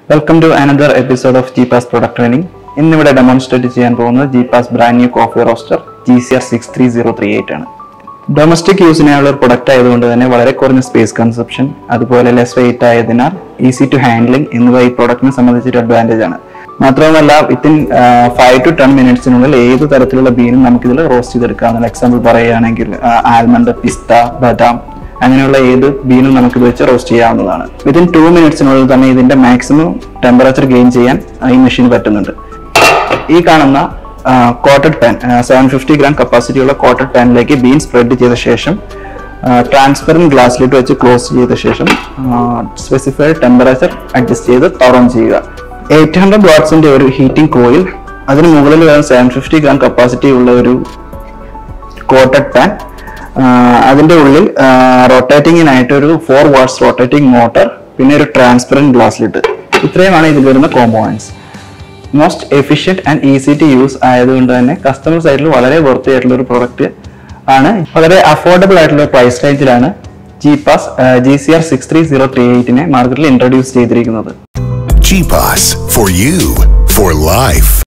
Welcome to another episode of G Pass product training ഇന്നിവിടെ demonstrate ചെയ്യാൻ പോകുന്നത് G Pass brand new coffee roaster G C R six three zero three eight ആണ് domestic യൂസിനായുള്ള ഒരു product ആയതുകൊണ്ട് തന്നെ വളരെ കുറഞ്ഞ സ്പേസ് കൺസപ്ഷൻ അതുപോലെ ലെസ് വെയിറ്റ് ആയതിനാൽ ഈസി ടു ഹാൻഡ്ലിംഗ് എന്നിവ ഈ പ്രൊഡക്റ്റിനെ സംബന്ധിച്ചൊരു അഡ്വാൻറ്റേജ് ആണ് മാത്രവുമല്ല വിത്തിൻ ഫൈവ് ടു ടെൻ മിനിറ്റ്സിനുള്ളിൽ ഏത് തരത്തിലുള്ള ബീനും നമുക്കിതിൽ റോസ്റ്റ് ചെയ്തെടുക്കാവുന്ന എക്സാമ്പിൾ പറയുകയാണെങ്കിൽ ആൽമണ്ട് പിസ്ത ബദാം അങ്ങനെയുള്ള ഏത് ബീനും നമുക്ക് ഇത് വെച്ച് റോസ്റ്റ് ചെയ്യാവുന്നതാണ് വിത്തിൻ ടു മിനിറ്റ്സിനുള്ളിൽ തന്നെ ഇതിന്റെ മാക്സിമം ടെമ്പറേച്ചർ ഗെയിൻ ചെയ്യാൻ ഈ മെഷീൻ പറ്റുന്നുണ്ട് ഈ കാണുന്ന coated pan seven fifty gram capacity ഉള്ള കോട്ടഡ് പാനിലേക്ക് ബീൻ സ്പ്രെഡ് ചെയ്ത ശേഷം ട്രാൻസ്പെറൻറ്റ് ഗ്ലാസ്സിലിട്ട് വെച്ച് ക്ലോസ് ചെയ്ത ശേഷം സ്പെസിഫൈഡ് ടെമ്പറേച്ചർ അഡ്ജസ്റ്റ് ചെയ്ത് ടവർ ഓൺ ചെയ്യുക എയ്റ്റ് ഹൺഡ്രഡ് വാട്ട്സിന്റെ ഒരു ഹീറ്റിംഗ് കോയിൽ അതിന് മുകളിൽ വരുന്ന സെവൻ ഫിഫ്റ്റി ഗ്രാം കപ്പാസിറ്റി ഉള്ള ഒരു കോട്ടഡ് പാൻ അതിന്റെ ഉള്ളിൽ റൊട്ടേറ്റിങ്ങിനായിട്ട് ഒരു ഫോർ വാട്ട്സ് റൊട്ടേറ്റിംഗ് മോട്ടർ പിന്നെ ഒരു ട്രാൻസ്പെറൻറ്റ് ഗ്ലാസ്സിലിട്ട് ഇത്രയുമാണ് ഇതിൽ വരുന്ന components most efficient and easy to use ആയതുകൊണ്ട് തന്നെ കസ്റ്റമർ സൈഡിൽ വളരെ വർത്തി ആയിട്ടുള്ള ഒരു പ്രോഡക്റ്റ് ആണ് വളരെ അഫോർഡബിൾ ആയിട്ടുള്ള പ്രൈസ് റേഞ്ചിലാണ് G Pass G C R six three zero three എയ്റ്റിനെ മാർക്കറ്റിൽ ഇൻട്രൊഡ്യൂസ് ചെയ്തിരിക്കുന്നത് G-Pass for you, for life.